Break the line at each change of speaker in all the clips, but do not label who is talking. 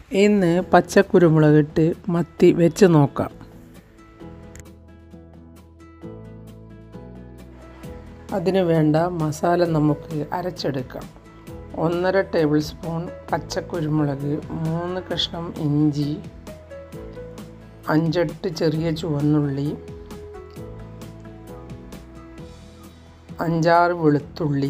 ഇന്ന് പച്ചക്കുരുമുളകിട്ട് മത്തി വെച്ച് നോക്കാം അതിന് വേണ്ട മസാല നമുക്ക് അരച്ചെടുക്കാം ഒന്നര ടേബിൾ സ്പൂൺ പച്ചക്കുരുമുളക് മൂന്ന് കഷ്ണം ഇഞ്ചി അഞ്ചെട്ട് ചെറിയ ചുവന്നുള്ളി അഞ്ചാറ് വെളുത്തുള്ളി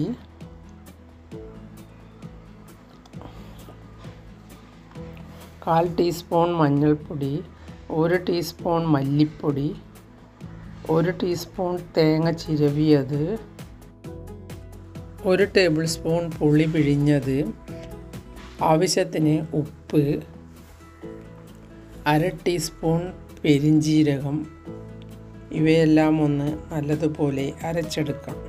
കാൽ ടീസ്പൂൺ മഞ്ഞൾപ്പൊടി ഒരു ടീസ്പൂൺ മല്ലിപ്പൊടി ഒരു ടീസ്പൂൺ തേങ്ങ ചിരവിയത് ഒരു ടേബിൾ സ്പൂൺ പുളി പിഴിഞ്ഞത് ആവശ്യത്തിന് ഉപ്പ് അര ടീസ്പൂൺ പെരിഞ്ജീരകം ഇവയെല്ലാം ഒന്ന് നല്ലതുപോലെ അരച്ചെടുക്കാം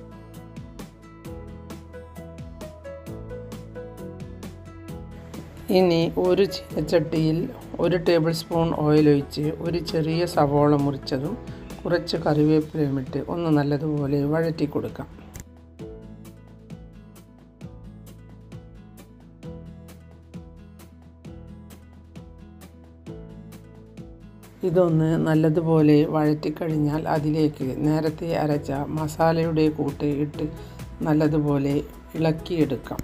ഇനി ഒരു ചീനച്ചട്ടിയിൽ ഒരു ടേബിൾ സ്പൂൺ ഓയിൽ ഒഴിച്ച് ഒരു ചെറിയ സവോള മുറിച്ചതും കുറച്ച് കറിവേപ്പിലയും ഇട്ട് ഒന്ന് നല്ലതുപോലെ വഴറ്റി കൊടുക്കാം ഇതൊന്ന് നല്ലതുപോലെ വഴറ്റിക്കഴിഞ്ഞാൽ അതിലേക്ക് നേരത്തെ അരച്ച മസാലയുടെ കൂട്ട് ഇട്ട് നല്ലതുപോലെ ഇളക്കിയെടുക്കാം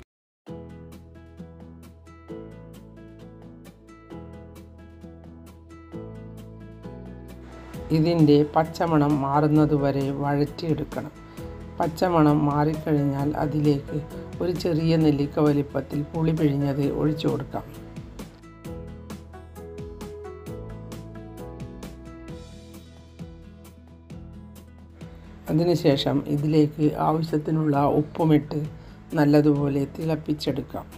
ഇതിൻ്റെ പച്ചമണം മാറുന്നതുവരെ വഴറ്റിയെടുക്കണം പച്ചമണം മാറിക്കഴിഞ്ഞാൽ അതിലേക്ക് ഒരു ചെറിയ നെല്ലിക്ക വലിപ്പത്തിൽ പുളി പിഴിഞ്ഞത് ഒഴിച്ചു കൊടുക്കാം അതിനുശേഷം ഇതിലേക്ക് ആവശ്യത്തിനുള്ള ഉപ്പുമിട്ട് നല്ലതുപോലെ തിളപ്പിച്ചെടുക്കാം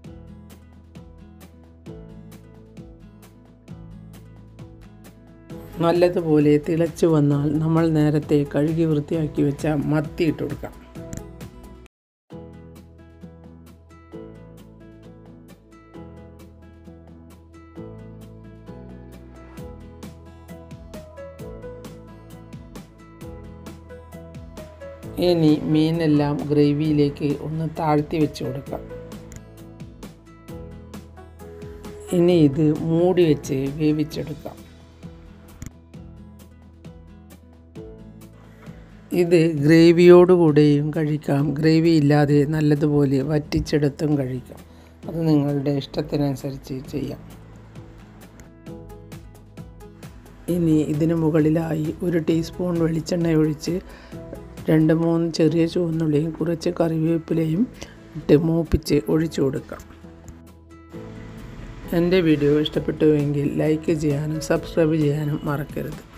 നല്ലതുപോലെ തിളച്ചു വന്നാൽ നമ്മൾ നേരത്തെ കഴുകി വൃത്തിയാക്കി വെച്ച മത്തി ഇട്ട് കൊടുക്കാം ഇനി മീനെല്ലാം ഗ്രേവിയിലേക്ക് ഒന്ന് താഴ്ത്തി വെച്ച് കൊടുക്കാം ഇനി ഇത് മൂടി വെച്ച് വേവിച്ചെടുക്കാം ഇത് ഗ്രേവിയോടുകൂടെയും കഴിക്കാം ഗ്രേവി ഇല്ലാതെ നല്ലതുപോലെ വറ്റിച്ചെടുത്തും കഴിക്കാം അത് നിങ്ങളുടെ ഇഷ്ടത്തിനനുസരിച്ച് ചെയ്യാം ഇനി ഇതിന് മുകളിലായി ഒരു ടീസ്പൂൺ വെളിച്ചെണ്ണ ഒഴിച്ച് രണ്ട് മൂന്ന് ചെറിയ ചുവന്നുള്ളിയും കുറച്ച് കറിവേപ്പിലയും ഇട്ട് മൂപ്പിച്ച് ഒഴിച്ചു കൊടുക്കാം എൻ്റെ വീഡിയോ ഇഷ്ടപ്പെട്ടുവെങ്കിൽ ലൈക്ക് ചെയ്യാനും സബ്സ്ക്രൈബ് ചെയ്യാനും മറക്കരുത്